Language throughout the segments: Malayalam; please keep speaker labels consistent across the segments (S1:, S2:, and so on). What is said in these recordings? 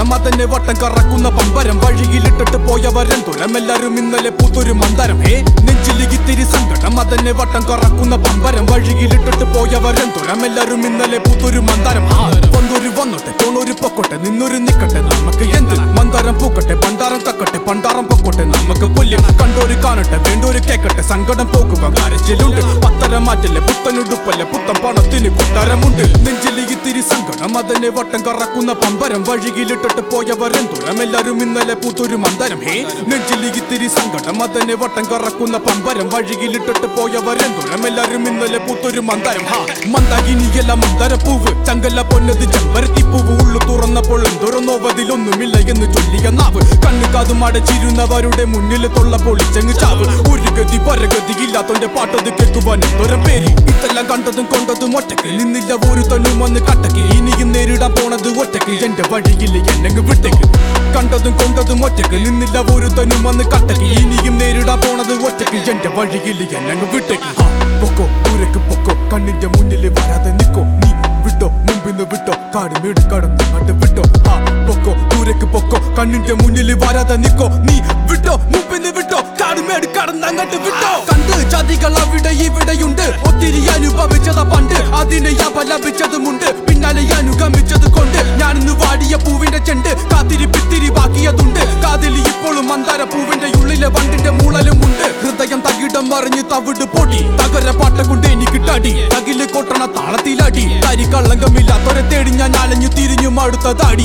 S1: സങ്കടം അതന്നെ വട്ടം കറക്കുന്ന പമ്പരം വഴിയിലിട്ടിട്ട് പോയവരെന്തുരം എല്ലാരും ഇന്നലെ പൂത്തൊരു മന്ദരം ഹേ നെഞ്ചിലിത്തിരി സങ്കടം അതന്നെ വട്ടം കറക്കുന്ന പമ്പരം വഴിയിലിട്ടിട്ട് പോയവരെന്തുരം എല്ലാരും ഇന്നലെ പൂത്തൊരു മന്ദരം ആ വന്നൊരു വന്നോട്ടെ തോണൊരു പൊക്കോട്ടെ നിന്നൊരു നിക്കട്ടെ നമുക്ക് എന്ത് മന്ദാരം പൂക്കട്ടെ പണ്ടാരം തക്കട്ടെ പണ്ടാരം പൊക്കോട്ടെ നമുക്ക് കൊല്ലും കണ്ടോര് കാണട്ടെ വേണ്ടോര് കേക്കട്ടെ സങ്കടം പോകുക കരച്ചിലുണ്ട് പത്തരം മാറ്റല്ലേ പുത്തനുടുപ്പല്ലേ പുത്തൻ പണത്തിന് കൊട്ടാരമുണ്ട് നെഞ്ചില് ഇത്തിരി സങ്കടം അതിനെ വട്ടം കറക്കുന്ന പമ്പരം വഴിയിലിട്ടിട്ട് പോയവരെന്തുരം എല്ലാരും ഇന്നലെ പൂത്തൊരു മന്ദരം ഹേ നെഞ്ചില് ഇത്തിരി സങ്കടം അതിനെ വട്ടം കറക്കുന്ന പമ്പരം വഴിയിലിട്ടിട്ട് പോയവരെന്തുരം എല്ലാരും ഇന്നലെ പൂത്തൊരു മന്ദരം ഹാ മന്ദാകിനിയല്ല മന്ദര പൂവ് ചങ്കല്ല പൊന്നത് ചെമ്പരത്തി പൂവ് ഉള്ളു തുറന്നപ്പോൾ എന്തൊരൊന്നോവതിലൊന്നുമില്ല എന്ന് ചൊല്ലിയ നാവ് കണ്ണു കാതും അടച്ചിരുന്നവരുടെ മുന്നിൽ തൊള്ള പൊളിച്ചങ്ങ് ചാവ് ഒരു ഗതി പരഗതി ഇല്ലാത്തോന്റെ പാട്ടത് കേൾക്കുവാൻ എന്തൊരു പേര് ഇതെല്ലാം കണ്ടതും കൊണ്ടതും ഒറ്റക്ക് നിന്നില്ല ഒരു തന്നും വന്ന് കട്ടക്ക് ഇനിയും നേരിടാൻ പോണത് ഒറ്റക്ക് എന്റെ വഴിയിൽ എന്നെങ്ങ് വിട്ടേക്ക് കണ്ടതും കൊണ്ടതും ഒറ്റക്ക് നിന്നില്ല ഒരു തന്നും വന്ന് കട്ടക്ക് ഇനിയും നേരിടാൻ പോണത് ഒറ്റക്ക് എന്റെ വഴിയിൽ എന്നെങ്ങ് വിട്ടേക്ക് ആ, പൊക്കോ ദൂരക്ക് പൊക്കോ കണ്ണിന്റെ മുന്നിൽ വരാതെ നിക്കോ നീ വിട്ടോ മുമ്പിന്ന് വിട്ടോ കാട് വീട് കടന്ന് അങ്ങോട്ട് വിട്ടോ ആ പൊക്കോ ദൂരക്ക് പൊക്കോ കണ്ണിന്റെ മുന്നിൽ വരാതെ നിക്കോ നീ വിട്ടോ മുമ്പിന്ന് വിട്ടോ കാട് മേട് കടന്ന് അങ്ങോട്ട് വിട്ടോ കണ്ട് ചതികൾ അവിടെ ഇവിടെയുണ്ട് ഒത്തിരി അനുഭവിച്ചത് പണ്ട് അതിനെ അപലപിച്ചതുമുണ്ട് പിന്നാലെ അനുഗമിച്ചത് കൊണ്ട് ഞാനിന്ന് വാടിയ പൂവിന്റെ ചെണ്ട് കാത്തിരി പിത്തിരി ബാക്കിയതുണ്ട് കാതിൽ ഇപ്പോഴും മന്ദാര പൂവിന്റെ ഉള്ളിലെ വണ്ടിന്റെ മൂളലുമുണ്ട് ഹൃദയം തകിടം മറിഞ്ഞ് തവിട് പൊടി തകര പാട്ട കൊണ്ട് എനിക്ക് തടി തകില് കൊട്ടണ താളത്തിലടി തരി കള്ളങ്കമില്ലാത്തൊരെ തേടി ഞാൻ അലഞ്ഞു തിരിഞ്ഞു മടുത്തതാടി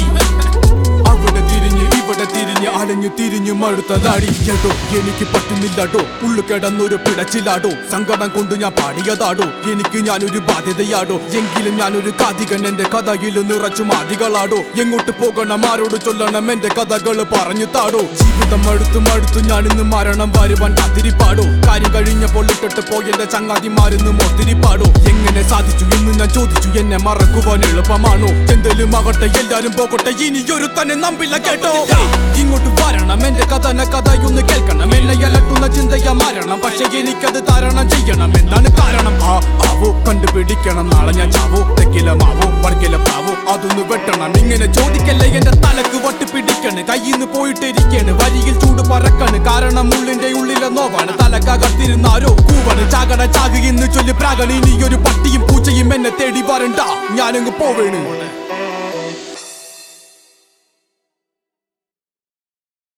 S1: അവിടെ തിരിഞ്ഞ് ഇവിടെ തിരിഞ്ഞ് അലഞ്ഞു തിരിഞ്ഞു മടുത്തതാടി കേട്ടോ എനിക്ക് പറ്റുന്നില്ലാടോ ഉള്ളു കിടന്നൊരു പിടച്ചിലാടോ സങ്കടം കൊണ്ട് ഞാൻ പാടിയതാടോ എനിക്ക് ഞാനൊരു ബാധ്യതയാടോ എങ്കിലും ഞാനൊരു കാതികൻ എന്റെ കഥയിൽ നിറച്ചു മാതികളാടോ എങ്ങോട്ട് പോകണം ആരോട് ചൊല്ലണം എന്റെ കഥകൾ പറഞ്ഞു താടോ ജീവിതം അടുത്തു മടുത്തു ഞാനിന്ന് മരണം വരുവാൻ കാത്തിരിപ്പാടോ കാര്യം കഴിഞ്ഞപ്പോൾ ഇട്ടിട്ട് പോയെന്റെ ചങ്ങാതിമാരിന്ന് മോത്തിരിപ്പാടോ എങ്ങനെ സാധിച്ചു എന്ന് ഞാൻ ചോദിച്ചു എന്നെ മറക്കുവാൻ എളുപ്പമാണോ എന്തെങ്കിലും ആകട്ടെ എല്ലാരും പോകട്ടെ ഇനിയൊരു തന്നെ നമ്പില്ല കേട്ടോ ഇങ്ങോട്ട് വരണം എന്റെ കഥന കഥയൊന്ന് കേൾക്കണം എന്നെ അലട്ടുന്ന ചിന്തയ മാറണം പക്ഷെ എനിക്കത് താരണം ചെയ്യണം എന്താണ് കാരണം ആ ആവോ കണ്ടുപിടിക്കണം നാളെ ഞാൻ ചാവോ തെക്കില മാവോ വടക്കില പാവോ അതൊന്ന് വെട്ടണം ഇങ്ങനെ ചോദിക്കല്ലേ എന്റെ തലക്ക് വട്ട് പിടിക്കണ് കയ്യിന്ന് പോയിട്ടിരിക്കാണ് വരിയിൽ ചൂട് പറക്കാണ് കാരണം ഉള്ളിന്റെ ഉള്ളിലെ നോവാണ് തലക്കകത്തിരുന്നാരോ കൂവണ് ചാകട ചാകുകയെന്ന് ചൊല്ലി പ്രാകണ ഇനി ഒരു പട്ടിയും പൂച്ചയും എന്നെ തേടി വരണ്ട ഞാനങ്ങ് പോവേണ്